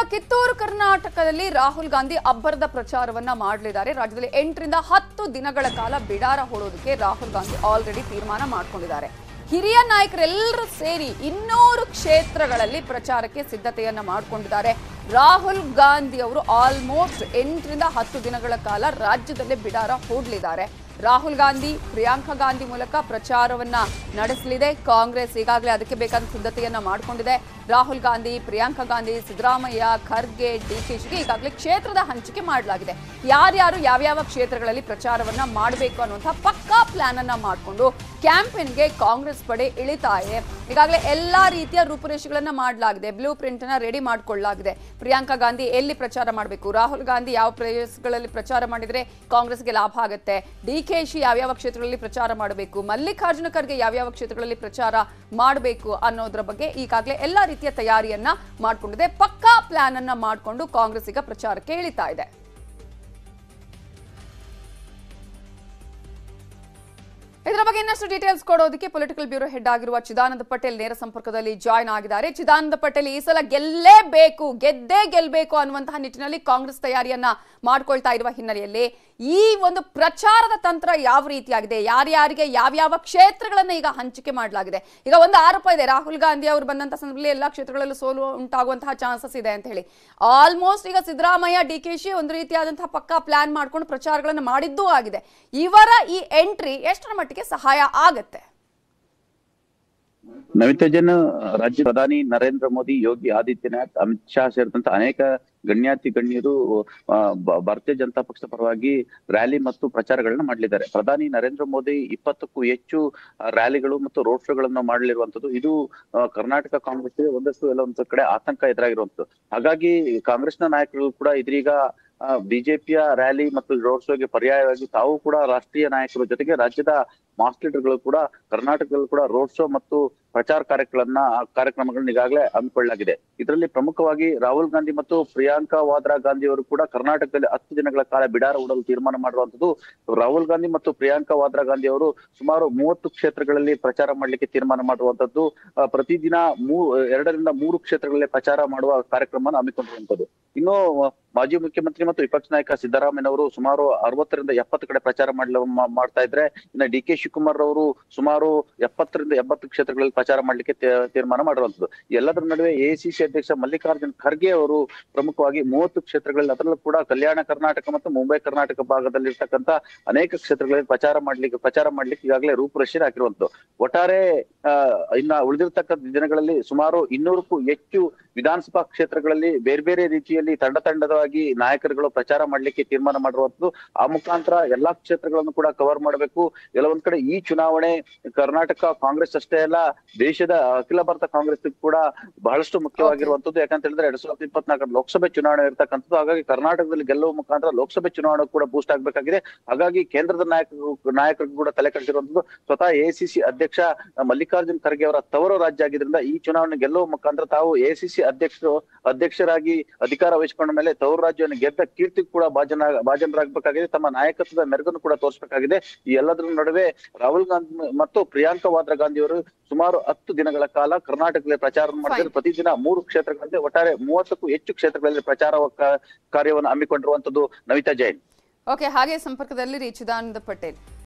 ಕಿತ್ತೂರು ಕರ್ನಾಟಕದಲ್ಲಿ ರಾಹುಲ್ ಗಾಂಧಿ ಅಬ್ಬರದ ಪ್ರಚಾರವನ್ನ ಮಾಡಲಿದ್ದಾರೆ ರಾಜ್ಯದಲ್ಲಿ ಎಂಟರಿಂದ ಹತ್ತು ದಿನಗಳ ಕಾಲ ಬಿಡಾರ ಹೊಡೋದಕ್ಕೆ ರಾಹುಲ್ ಗಾಂಧಿ ಆಲ್ರೆಡಿ ತೀರ್ಮಾನ ಮಾಡ್ಕೊಂಡಿದ್ದಾರೆ ಹಿರಿಯ ನಾಯಕರೆಲ್ಲರೂ ಸೇರಿ ಇನ್ನೂರು ಕ್ಷೇತ್ರಗಳಲ್ಲಿ ಪ್ರಚಾರಕ್ಕೆ ಸಿದ್ಧತೆಯನ್ನ ಮಾಡಿಕೊಂಡಿದ್ದಾರೆ ರಾಹುಲ್ ಗಾಂಧಿ ಅವರು ಆಲ್ಮೋಸ್ಟ್ ಎಂಟರಿಂದ ಹತ್ತು ದಿನಗಳ ಕಾಲ ರಾಜ್ಯದಲ್ಲೇ ಬಿಡಾರ ಹೂಡಲಿದ್ದಾರೆ ರಾಹುಲ್ ಗಾಂಧಿ ಪ್ರಿಯಾಂಕಾ ಗಾಂಧಿ ಮೂಲಕ ಪ್ರಚಾರವನ್ನ ನಡೆಸಲಿದೆ ಕಾಂಗ್ರೆಸ್ ಈಗಾಗಲೇ ಅದಕ್ಕೆ ಬೇಕಾದ ಸಿದ್ಧತೆಯನ್ನ ಮಾಡಿಕೊಂಡಿದೆ ರಾಹುಲ್ ಗಾಂಧಿ ಪ್ರಿಯಾಂಕಾ ಗಾಂಧಿ ಸಿದ್ದರಾಮಯ್ಯ ಖರ್ಗೆ ಡಿಕೆಶಿಗೆ ಈಗಾಗಲೇ ಕ್ಷೇತ್ರದ ಹಂಚಿಕೆ ಮಾಡಲಾಗಿದೆ ಯಾರ್ಯಾರು ಯಾವ್ಯಾವ ಕ್ಷೇತ್ರಗಳಲ್ಲಿ ಪ್ರಚಾರವನ್ನ ಮಾಡಬೇಕು ಅನ್ನುವಂಥ ಪಕ್ಕಾ ಪ್ಲಾನ್ ಅನ್ನ ಮಾಡಿಕೊಂಡು ಕ್ಯಾಂಪೇನ್ಗೆ ಕಾಂಗ್ರೆಸ್ ಪಡೆ ಇಳಿತಾ ಇದೆ ಈಗಾಗಲೇ ಎಲ್ಲಾ ರೀತಿಯ ರೂಪುರೇಷೆಗಳನ್ನ ಮಾಡಲಾಗಿದೆ ಬ್ಲೂ ಪ್ರಿಂಟ್ ಅನ್ನ ರೆಡಿ ಮಾಡ್ಕೊಳ್ಳಲಾಗಿದೆ ಪ್ರಿಯಾಂಕಾ ಗಾಂಧಿ ಎಲ್ಲಿ ಪ್ರಚಾರ ಮಾಡಬೇಕು ರಾಹುಲ್ ಗಾಂಧಿ ಯಾವ ಪ್ಲೇಸ್ಗಳಲ್ಲಿ ಪ್ರಚಾರ ಮಾಡಿದ್ರೆ ಕಾಂಗ್ರೆಸ್ಗೆ ಲಾಭ ಆಗುತ್ತೆ ಡಿ ಕೆ ಶಿ ಯಾವ್ಯಾವ ಕ್ಷೇತ್ರಗಳಲ್ಲಿ ಪ್ರಚಾರ ಮಾಡಬೇಕು ಮಲ್ಲಿಕಾರ್ಜುನ ಖರ್ಗೆ ಯಾವ್ಯಾವ ಕ್ಷೇತ್ರಗಳಲ್ಲಿ ಪ್ರಚಾರ ಮಾಡಬೇಕು ಅನ್ನೋದ್ರ ಬಗ್ಗೆ ಈಗಾಗಲೇ ಎಲ್ಲಾ ರೀತಿಯ ತಯಾರಿಯನ್ನ ಮಾಡ್ಕೊಂಡಿದೆ ಪಕ್ಕಾ ಪ್ಲಾನ್ ಅನ್ನ ಮಾಡಿಕೊಂಡು ಕಾಂಗ್ರೆಸ್ ಈಗ ಪ್ರಚಾರಕ್ಕೆ ಇಳಿತಾ ಇದೆ ಇದರ ಬಗ್ಗೆ ಇನ್ನಷ್ಟು ಡೀಟೇಲ್ಸ್ ಕೊಡೋದಕ್ಕೆ ಪೊಲಿಟಿಕಲ್ ಬ್ಯೂರೋ ಹೆಡ್ ಆಗಿರುವ ಚಿದಾನಂದ ಪಟೇಲ್ ನೇರ ಸಂಪರ್ಕದಲ್ಲಿ ಜಾಯ್ನ್ ಆಗಿದ್ದಾರೆ ಚಿದಾನಂದ ಪಟೇಲ್ ಈ ಸಲ ಗೆಲ್ಲೇಬೇಕು ಗೆದ್ದೇ ಗೆಲ್ಬೇಕು ಅನ್ನುವಂತಹ ನಿಟ್ಟಿನಲ್ಲಿ ಕಾಂಗ್ರೆಸ್ ತಯಾರಿಯನ್ನ ಮಾಡ್ಕೊಳ್ತಾ ಇರುವ ಹಿನ್ನೆಲೆಯಲ್ಲಿ ಈ ಒಂದು ಪ್ರಚಾರದ ತಂತ್ರ ಯಾವ ರೀತಿಯಾಗಿದೆ ಯಾರ್ಯಾರಿಗೆ ಯಾವ್ಯಾವ ಕ್ಷೇತ್ರಗಳನ್ನ ಈಗ ಹಂಚಿಕೆ ಮಾಡಲಾಗಿದೆ ಈಗ ಒಂದು ಆರೋಪ ಇದೆ ರಾಹುಲ್ ಗಾಂಧಿ ಅವರು ಬಂದಂತ ಸಂದರ್ಭದಲ್ಲಿ ಎಲ್ಲಾ ಕ್ಷೇತ್ರಗಳಲ್ಲೂ ಸೋಲು ಉಂಟಾಗುವಂತಹ ಚಾನ್ಸಸ್ ಇದೆ ಅಂತ ಹೇಳಿ ಆಲ್ಮೋಸ್ಟ್ ಈಗ ಸಿದ್ದರಾಮಯ್ಯ ಡಿ ಕೆ ಶಿ ಒಂದು ರೀತಿಯಾದಂತಹ ಪಕ್ಕಾ ಪ್ಲಾನ್ ಮಾಡ್ಕೊಂಡು ಪ್ರಚಾರಗಳನ್ನು ಮಾಡಿದ್ದೂ ಆಗಿದೆ ಇವರ ಈ ಎಂಟ್ರಿ ಎಷ್ಟರ ಮಟ್ಟಿಗೆ ಸಹಾಯ ಆಗತ್ತೆ ನಮಿತಾ ಜೈನ್ ರಾಜ್ಯ ಪ್ರಧಾನಿ ನರೇಂದ್ರ ಮೋದಿ ಯೋಗಿ ಆದಿತ್ಯನಾಥ್ ಅಮಿತ್ ಶಾ ಸೇರಿದಂತೆ ಅನೇಕ ಗಣ್ಯಾತಿ ಗಣ್ಯರು ಆ, ಬ- ಭಾರತೀಯ ಜನತಾ ಪಕ್ಷದ ಪರವಾಗಿ ರ್ಯಾಲಿ ಮತ್ತು ಪ್ರಚಾರಗಳನ್ನ ಮಾಡಲಿದ್ದಾರೆ ಪ್ರಧಾನಿ ನರೇಂದ್ರ ಮೋದಿ ಇಪ್ಪತ್ತಕ್ಕೂ ಹೆಚ್ಚು ಆ, ರ್ಯಾಲಿಗಳು ಮತ್ತು ರೋಡ್ ಶೋಗಳನ್ನು ಮಾಡಲಿರುವಂತದ್ದು ಇದು ಆ, ಕರ್ನಾಟಕ ಕಾಂಗ್ರೆಸ್ಗೆ ಒಂದಷ್ಟು ಎಲ್ಲ ಒಂದು ಕಡೆ ಆತಂಕ ಎದುರಾಗಿರುವಂತದ್ದು ಹಾಗಾಗಿ ಕಾಂಗ್ರೆಸ್ನ ನಾಯಕರು ಕೂಡ ಇದೀಗ ಬಿಜೆಪಿಯ ರ್ಯಾಲಿ ಮತ್ತು ರೋಡ್ ಶೋಗೆ ಪರ್ಯಾಯವಾಗಿ ತಾವು ಕೂಡ ರಾಷ್ಟ್ರೀಯ ನಾಯಕರ ಜೊತೆಗೆ ರಾಜ್ಯದ ಮಾಸ್ ಲೀಡರ್ಗಳು ಕೂಡ ಕರ್ನಾಟಕದಲ್ಲೂ ಕೂಡ ರೋಡ್ ಶೋ ಮತ್ತು ಪ್ರಚಾರ ಕಾರ್ಯಕ್ರಮಗಳನ್ನ ಕಾರ್ಯಕ್ರಮಗಳನ್ನ ಈಗಾಗಲೇ ಹಮ್ಮಿಕೊಳ್ಳಲಾಗಿದೆ ಇದರಲ್ಲಿ ಪ್ರಮುಖವಾಗಿ ರಾಹುಲ್ ಗಾಂಧಿ ಮತ್ತು ಪ್ರಿಯಾಂಕಾ ವಾದ್ರಾ ಗಾಂಧಿ ಅವರು ಕೂಡ ಕರ್ನಾಟಕದಲ್ಲಿ ಹತ್ತು ದಿನಗಳ ಕಾಲ ಬಿಡಾರ ಹೂಡಲು ತೀರ್ಮಾನ ಮಾಡುವಂತದ್ದು ರಾಹುಲ್ ಗಾಂಧಿ ಮತ್ತು ಪ್ರಿಯಾಂಕಾ ವಾದ್ರಾ ಗಾಂಧಿ ಅವರು ಸುಮಾರು ಮೂವತ್ತು ಕ್ಷೇತ್ರಗಳಲ್ಲಿ ಪ್ರಚಾರ ಮಾಡಲಿಕ್ಕೆ ತೀರ್ಮಾನ ಮಾಡುವಂತದ್ದು ಆ, ಪ್ರತಿದಿನ ಮೂ ಎರಡರಿಂದ ಮೂರು ಕ್ಷೇತ್ರಗಳಲ್ಲಿ ಪ್ರಚಾರ ಮಾಡುವ ಕಾರ್ಯಕ್ರಮ ಹಮ್ಮಿಕೊಂಡಿರುವಂತದ್ದು ಇನ್ನು ಮಾಜಿ ಮುಖ್ಯಮಂತ್ರಿ ಮತ್ತು ವಿಪಕ್ಷ ನಾಯಕ ಸಿದ್ದರಾಮಯ್ಯನವರು ಸುಮಾರು ಅರವತ್ತರಿಂದ ಎಪ್ಪತ್ತು ಕಡೆ ಪ್ರಚಾರ ಮಾಡಲು ಮಾ- ಮಾಡ್ತಾ ಇದ್ರೆ ಇನ್ನು ಡಿ ಕೆ ಶಿವಕುಮಾರ್ ಅವರು ಸುಮಾರು ಎಪ್ಪತ್ತರಿಂದ ಎಂಬತ್ತು ಕ್ಷೇತ್ರಗಳಲ್ಲಿ ಪ್ರಚಾರ ಮಾಡ್ಲಿಕ್ಕೆ ತೀ- ತೀರ್ಮಾನ ಮಾಡಿರುವಂತದ್ದು ಎಲ್ಲದರ ನಡುವೆ ಎಸಿಸಿ ಅಧ್ಯಕ್ಷ ಮಲ್ಲಿಕಾರ್ಜುನ್ ಖರ್ಗೆ ಅವರು ಪ್ರಮುಖವಾಗಿ ಮೂವತ್ತು ಕ್ಷೇತ್ರಗಳಲ್ಲಿ ಅದರಲ್ಲೂ ಕೂಡ ಕಲ್ಯಾಣ ಕರ್ನಾಟಕ ಮತ್ತು ಮುಂಬೈ ಕರ್ನಾಟಕ ಭಾಗದಲ್ಲಿರ್ತಕ್ಕಂಥ ಅನೇಕ ಕ್ಷೇತ್ರಗಳಲ್ಲಿ ಪ್ರಚಾರ ಮಾಡ್ಲಿಕ್ಕೆ ಪ್ರಚಾರ ಮಾಡ್ಲಿಕ್ಕೆ ಈಗಾಗಲೇ ರೂಪುರೇಷೆ ಹಾಕಿರುವಂತದ್ದು ಒಟ್ಟಾರೆ ಆ, ಇನ್ನ ಉಳಿದಿರ್ತಕ್ಕಂಥ ದಿನಗಳಲ್ಲಿ ಸುಮಾರು ಇನ್ನೂರಕ್ಕೂ ಹೆಚ್ಚು ವಿಧಾನಸಭಾ ಕ್ಷೇತ್ರಗಳಲ್ಲಿ ಬೇರೆ ಬೇರೆ ರೀತಿಯಲ್ಲಿ ತಂಡ ತಂಡವಾಗಿ ನಾಯಕರುಗಳು ಪ್ರಚಾರ ಮಾಡ್ಲಿಕ್ಕೆ ತೀರ್ಮಾನ ಮಾಡಿರುವಂತದ್ದು ಆ ಮುಖಾಂತರ ಎಲ್ಲಾ ಕ್ಷೇತ್ರಗಳನ್ನು ಕೂಡ ಕವರ್ ಮಾಡಬೇಕು ಕೆಲವೊಂದ್ ಕಡೆ ಈ ಚುನಾವಣೆ ಕರ್ನಾಟಕ ಕಾಂಗ್ರೆಸ್ ಅಷ್ಟೇ ಅಲ್ಲ ದೇಶದ ಅಖಿಲ ಭಾರತ ಕಾಂಗ್ರೆಸ್ ಕೂಡ ಬಹಳಷ್ಟು ಮುಖ್ಯವಾಗಿರುವಂತದ್ದು ಯಾಕಂತ ಹೇಳಿದ್ರೆ ಎರಡ್ ಸಾವಿರದ ಇಪ್ಪತ್ನಾಲ್ಕರ ಲೋಕಸಭೆ ಚುನಾವಣೆ ಇರ್ತಕ್ಕಂಥದ್ದು ಹಾಗಾಗಿ ಕರ್ನಾಟಕದಲ್ಲಿ ಗೆಲ್ಲುವ ಮುಖಾಂತರ ಲೋಕಸಭೆ ಚುನಾವಣೆ ಕೂಡ ಬೂಸ್ಟ್ ಆಗ್ಬೇಕಾಗಿದೆ ಹಾಗಾಗಿ ಕೇಂದ್ರದ ನಾಯಕರು ನಾಯಕರಿಗೂ ಕೂಡ ತಲೆ ಕಟ್ಟಿರುವಂತದ್ದು ಸ್ವತಃ ಎಸಿಸಿ ಅಧ್ಯಕ್ಷ ಮಲ್ಲಿಕಾರ್ಜುನ್ ಖರ್ಗೆ ಅವರ ತವರು ರಾಜ್ಯ ಆಗಿದ್ರಿಂದ ಈ ಚುನಾವಣೆ ಗೆಲ್ಲುವ ಮುಖಾಂತರ ತಾವು ಎಸಿಸಿ ಅಧ್ಯಕ್ಷರು ಅಧ್ಯಕ್ಷರಾಗಿ ಅಧಿಕಾರ ವಹಿಸಿಕೊಂಡ ಮೇಲೆ ತವರು ರಾಜ್ಯವನ್ನು ಗೆದ್ದ ಕೀರ್ತಿ ಕೂಡ ಭಾಜನ ಭಾಜನರಾಗಬೇಕಾಗಿದೆ ತಮ್ಮ ನಾಯಕತ್ವದ ಮೆರುಗನ್ನು ಕೂಡ ತೋರಿಸಬೇಕಾಗಿದೆ ಈ ಎಲ್ಲದರ ನಡುವೆ ರಾಹುಲ್ ಗಾಂಧಿ ಮತ್ತು ಪ್ರಿಯಾಂಕಾ ವಾದ್ರಾ ಗಾಂಧಿ ಅವರು ಸುಮಾರು ಹತ್ತು ದಿನಗಳ ಕಾಲ ಕರ್ನಾಟಕದಲ್ಲಿ ಪ್ರಚಾರ ಮಾಡಿದ್ರು ಪ್ರತಿದಿನ ಮೂರು ಕ್ಷೇತ್ರಗಳಂತೆ ಒಟ್ಟಾರೆ ಮೂವತ್ತಕ್ಕೂ ಹೆಚ್ಚು ಕ್ಷೇತ್ರಗಳಲ್ಲಿ ಪ್ರಚಾರ ಕ- ಕಾರ್ಯವನ್ನು ಹಮ್ಮಿಕೊಂಡಿರುವಂತದ್ದು ನವಿತಾ ಜೈನ್ ಓಕೆ ಹಾಗೆ ಸಂಪರ್ಕದಲ್ಲಿ ಚಿದಾನಂದ ಪಟೇಲ್